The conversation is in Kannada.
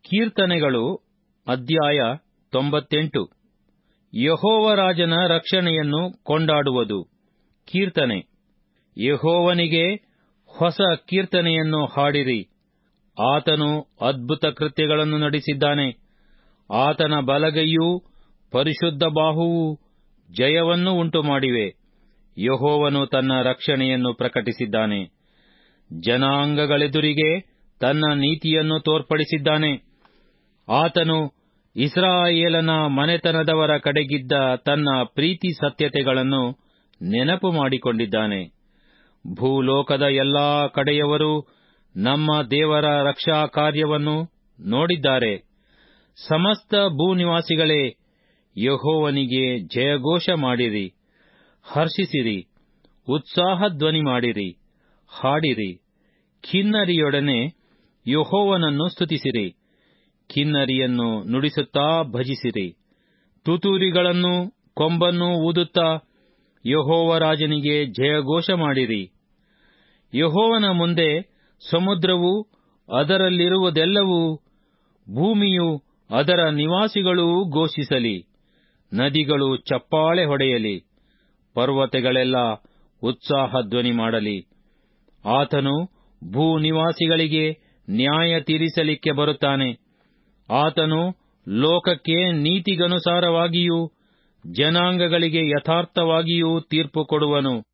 ಕೀರ್ತನೆಗಳು ಅಧ್ಯಾಯ ತೊಂಬತ್ತೆಂಟು ಯಹೋವರಾಜನ ರಕ್ಷಣೆಯನ್ನು ಕೊಂಡಾಡುವುದು ಕೀರ್ತನೆ ಯಹೋವನಿಗೆ ಹೊಸ ಕೀರ್ತನೆಯನ್ನು ಹಾಡಿರಿ ಆತನು ಅದ್ಭುತ ಕೃತ್ಯಗಳನ್ನು ನಡೆಸಿದ್ದಾನೆ ಆತನ ಬಲಗೈಯೂ ಪರಿಶುದ್ಧ ಬಾಹುವೂ ಜಯವನ್ನು ಉಂಟು ಮಾಡಿವೆ ಯಹೋವನು ತನ್ನ ರಕ್ಷಣೆಯನ್ನು ಪ್ರಕಟಿಸಿದ್ದಾನೆ ಜನಾಂಗಗಳೆದುರಿಗೆ ತನ್ನ ನೀತಿಯನ್ನು ತೋರ್ಪಡಿಸಿದ್ದಾನೆ ಆತನು ಇಸ್ರಾಯೇಲನ ಮನೆತನದವರ ಕಡೆಗಿದ್ದ ತನ್ನ ಪ್ರೀತಿ ಸತ್ಯತೆಗಳನ್ನು ನೆನಪು ಮಾಡಿಕೊಂಡಿದ್ದಾನೆ ಭೂಲೋಕದ ಎಲ್ಲಾ ಕಡೆಯವರೂ ನಮ್ಮ ದೇವರ ರಕ್ಷಾ ಕಾರ್ಯವನ್ನು ನೋಡಿದ್ದಾರೆ ಸಮಸ್ತ ಭೂನಿವಾಸಿಗಳೇ ಯಹೋವನಿಗೆ ಜಯಘೋಷ ಮಾಡಿರಿ ಹರ್ಷಿಸಿರಿ ಉತ್ಸಾಹ ಧ್ವನಿ ಮಾಡಿರಿ ಹಾಡಿರಿ ಖಿನ್ನರಿಯೊಡನೆ ಯಹೋವನನ್ನು ಸ್ತುತಿಸಿರಿ ಕಿನ್ನರಿಯನ್ನು ನುಡಿಸುತ್ತಾ ಭಜಿಸಿರಿ ತುತೂರಿಗಳನ್ನೂ ಕೊಂಬನ್ನೂ ಊದುತ್ತಾ ಯಹೋವರಾಜನಿಗೆ ಜಯಘೋಷ ಮಾಡಿರಿ ಯಹೋವನ ಮುಂದೆ ಸಮುದ್ರವೂ ಅದರಲ್ಲಿರುವುದೆಲ್ಲವೂ ಭೂಮಿಯೂ ಅದರ ನಿವಾಸಿಗಳೂ ಘೋಷಿಸಲಿ ನದಿಗಳು ಚಪ್ಪಾಳೆ ಹೊಡೆಯಲಿ ಪರ್ವತಗಳೆಲ್ಲ ಉತ್ಸಾಹ ಧ್ವನಿ ಮಾಡಲಿ ಆತನು ಭೂನಿವಾಸಿಗಳಿಗೆ ನ್ಯಾಯ ತೀರಿಸಲಿಕ್ಕೆ ಬರುತ್ತಾನೆ ಆತನು ಲೋಕಕ್ಕೆ ನೀತಿಗನುಸಾರವಾಗಿಯೂ ಜನಾಂಗಗಳಿಗೆ ಯಥಾರ್ಥವಾಗಿಯೂ ತೀರ್ಪು ಕೊಡುವನು